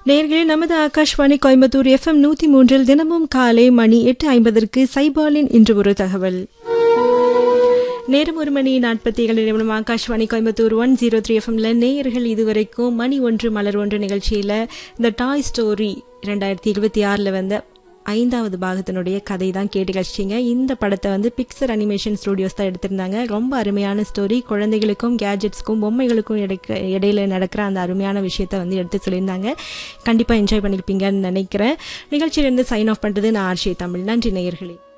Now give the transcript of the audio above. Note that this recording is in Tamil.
நேர்களே நமது ஆகாஷ்வாணி கோயம்புத்தூர் எஃப்எம் நூத்தி மூன்றில் தினமும் காலை மணி எட்டு ஐம்பதற்கு சைபாலின் இன்று ஒரு தகவல் நேரம் ஒரு மணி நாற்பத்தி ஏழு நிமிடம் Akashvani Coimbatore one zero three எஃப்எம்ல நேயர்கள் இதுவரைக்கும் மணி ஒன்று மலர் ஒன்று நிகழ்ச்சியில் இந்த டாய் ஸ்டோரி ரெண்டாயிரத்தி இருபத்தி ஆறில் வந்த ஐந்தாவது பாகத்தினுடைய கதை தான் கேட்டு கழிச்சிங்க இந்த படத்தை வந்து பிக்சர் அனிமேஷன் ஸ்டுடியோஸ் தான் எடுத்திருந்தாங்க ரொம்ப அருமையான ஸ்டோரி குழந்தைகளுக்கும் கேஜெட்ஸ்க்கும் பொம்மைகளுக்கும் இடைக்க இடையில நடக்கிற அந்த அருமையான விஷயத்தை வந்து எடுத்து சொல்லியிருந்தாங்க கண்டிப்பாக என்ஜாய் பண்ணியிருப்பீங்கன்னு நினைக்கிறேன் நிகழ்ச்சியிலேருந்து சைன் ஆஃப் பண்ணுறது நான் ஆர்ஷி தமிழ் நன்றி நேயர்களே